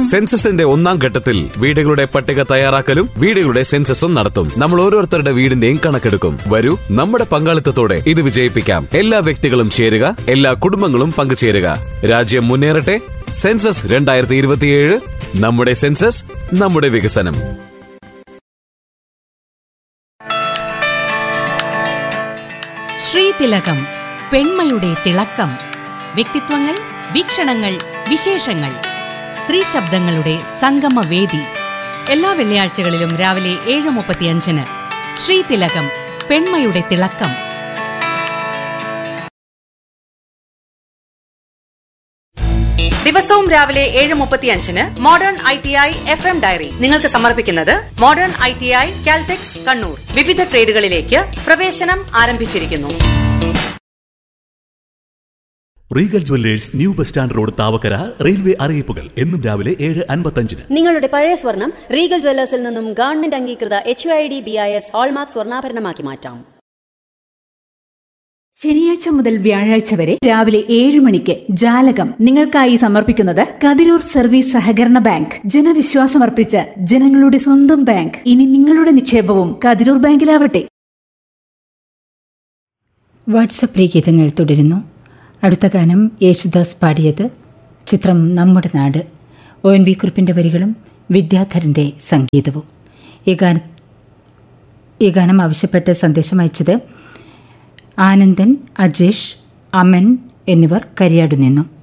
സെൻസസിന്റെ ഒന്നാം ഘട്ടത്തിൽ വീടുകളുടെ പട്ടിക തയ്യാറാക്കലും വീടുകളുടെ സെൻസസും നടത്തും നമ്മൾ ഓരോരുത്തരുടെ വീടിന്റെയും കണക്കെടുക്കും വരൂ നമ്മുടെ പങ്കാളിത്തത്തോടെ ഇത് വിജയിപ്പിക്കാം എല്ലാ വ്യക്തികളും ചേരുക എല്ലാ കുടുംബങ്ങളും പങ്കുചേരുക രാജ്യം മുന്നേറട്ടെ സെൻസസ് രണ്ടായിരത്തി ഇരുപത്തിയേഴ് നമ്മുടെ സെൻസസ് നമ്മുടെ വികസനം ശ്രീതിലകം പെൺമയുടെ തിളക്കം വ്യക്തിത്വങ്ങൾ വീക്ഷണങ്ങൾ വിശേഷങ്ങൾ സ്ത്രീ ശബ്ദങ്ങളുടെ സംഗമവേദി എല്ലാ വെള്ളിയാഴ്ചകളിലും രാവിലെ ഏഴ് മുപ്പത്തിയഞ്ചിന് ശ്രീതിലകം പെൺമയുടെ തിളക്കം ദിവസവും രാവിലെ ഏഴ് മുപ്പത്തിയഞ്ചിന് modern I T I F M diary നിങ്ങൾക്ക് സമർപ്പിക്കുന്നത് modern I T I Caltex Kannur വിവിധ ട്രേഡുകളിലേക്ക് പ്രവേശനം ആരംഭിച്ചിരിക്കുന്നു Regal jewellers new bus stand road Thavakkara railway അറിയിപ്പുകൾ എന്നും രാവിലെ ഏഴ് അൻപത്തഞ്ചിന് നിങ്ങളുടെ പഴയ സ്വർണം റീഗൽ ജ്വല്ലേഴ്സിൽ നിന്നും ഗവൺമെന്റ് അംഗീകൃത H I D B I S hallmark സ്വർണ്ണാഭരണമാക്കി മാറ്റാം ശനിയാഴ്ച മുതൽ വ്യാഴാഴ്ച വരെ രാവിലെ ഏഴ് മണിക്ക് ജാലകം നിങ്ങൾക്കായി സമർപ്പിക്കുന്നത് കതിരൂർ സർവീസ് സഹകരണ ബാങ്ക് ജനവിശ്വാസമർപ്പിച്ച ജനങ്ങളുടെ സ്വന്തം ബാങ്ക് ഇനി നിങ്ങളുടെ നിക്ഷേപവും കതിരൂർ ബാങ്കിലാവട്ടെ വാട്സപ്പ് ഗീതങ്ങൾ തുടരുന്നു അടുത്ത ഗാനം യേശുദാസ് പാടിയത് ചിത്രം നമ്മുടെ നാട് ഒ എൻ വി കുറിപ്പിൻ്റെ വരികളും വിദ്യാധരൻ്റെ സംഗീതവും ഈ ഗാന ഈ ഗാനം ആവശ്യപ്പെട്ട് സന്ദേശം അയച്ചത് ആനന്ദൻ അജേഷ് അമൻ എന്നിവർ കരിയാടു നിന്നു